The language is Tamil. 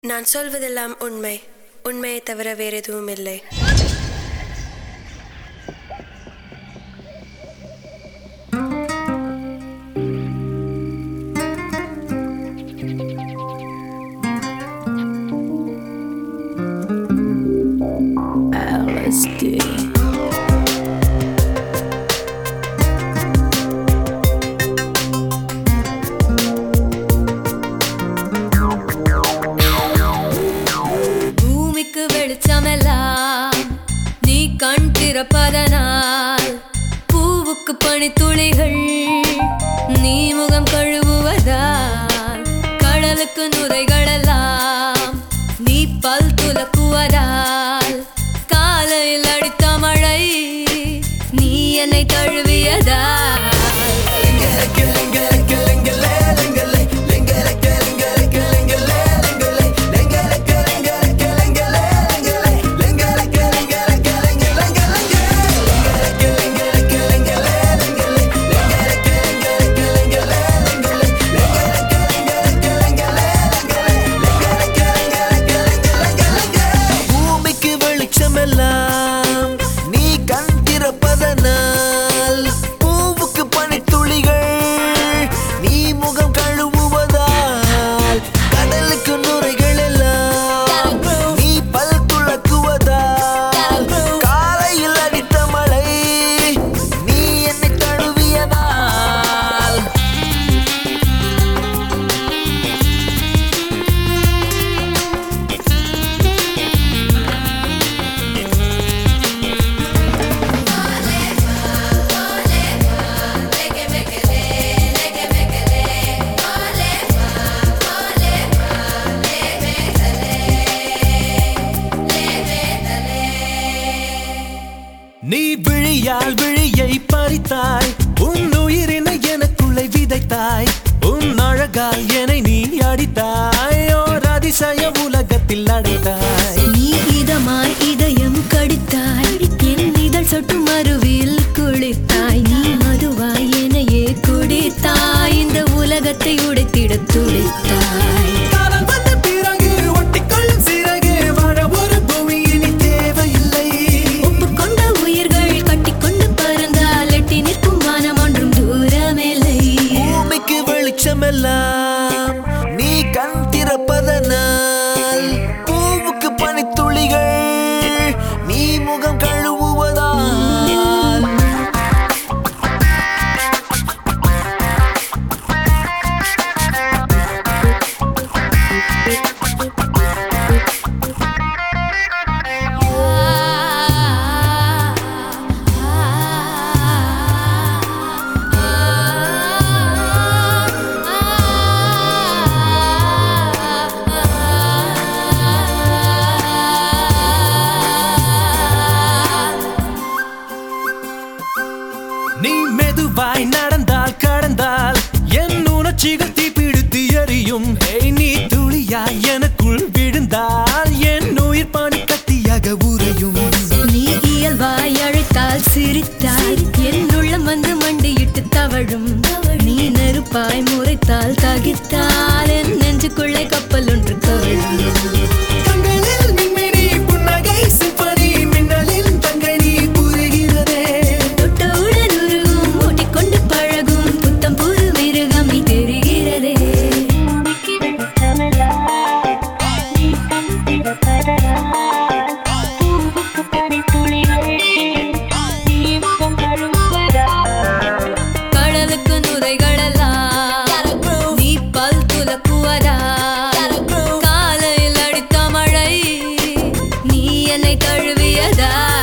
நான் சொல்வதெல்லாம் உண்மை உண்மையை தவிர வேறு எதுவும் இல்லை LSD. பூமிக்கு வெளிச்சமெல்லாம் நீ கண் திறப்பதனால் பூவுக்கு பனித்துளிகள் நீ முகம் கழுவுவதால் கடலுக்கு நுரைகளெல்லாம் நீ பல் துலக்குவதால் காலையில் அடித்த மழை நீ என்னை தழுவியதால் பூமிக்கு வெளிச்சமெல்லாம் நீ கண் திறப்பதனால் பூவுக்கு பனித்துளிகள் நீ முகம் கழுவுவதால் கடலுக்கு நுரைகள் எல்லாம் நீ பல் துளக்குவதால் காலையில் அடித்த மழை நீ என்னை தழுவியதால் நீ விழியால் விழியை பறித்தாய் உன் உயிரினை எனக்குள்ளே விதைத்தாய் உன் அழகால் என்னை நீ அடித்தாய் ஓர் அதிசய உலகத்தில் அடைத்தாய் நீ இதமாய் இதயம் கடித்தாய் என் இதழ் சொட்டு மறுவில் குளித்தாய் நீ மதுவாய் எனையே குடித்தாய் இந்த உலகத்தை உடைத்திட துடித்தாய் காதல் வந்த பிறகு ஒட்டிக்கொள்ளும் சிறகு வாழ ஒரு பூமி இனி தேவையில்லை ஒப்புக்கொண்ட உயிர்கள் கட்டிக்கொண்டு பறந்தால் எட்டி நிற்கும் வானம் ஒன்றும் தூரமில்லை பூமிக்கு வெளிச்சமெல்லாம் நீ கண் திறப்பதனால் பூவுக்கு பனித்துளிகள் நீ முகம் கழுவுவதால் நீ மெதுவாய் நடந்தால் கடந்தால் என் உணர்ச்சிகள் தீப்பிடித்து எரியும் ஏய், நீ துளியாய் எனக்குள் விழுந்தால் என் உயிர் பானி கத்தியாக உறையும் நீ இயல்பாய் அழைத்தால் சிரித்தால் என் உள்ளம் வந்து மண்டியிட்டு தவழும் நீ நெருப்பாய் முறைத்தால் தகித்தால் என் நெஞ்சுக்குள்ளே கப்பல் ஒன்று கவிழும் கண்களில் மின்மினி புன்னகை சிம்பனி மின்னலில் தங்கனி புரிகிறதே தொட்டவுடன் உருகும் ஓட்டிக்கொண்டு பழகும் புத்தம் புது மிருகமை தெரிகிறதே கடலுக்கு நுரைகளெல்லாம் நீ பல் துலக்குவதா காலையில் அடித்த மழை நீ என்னை தழுவியதா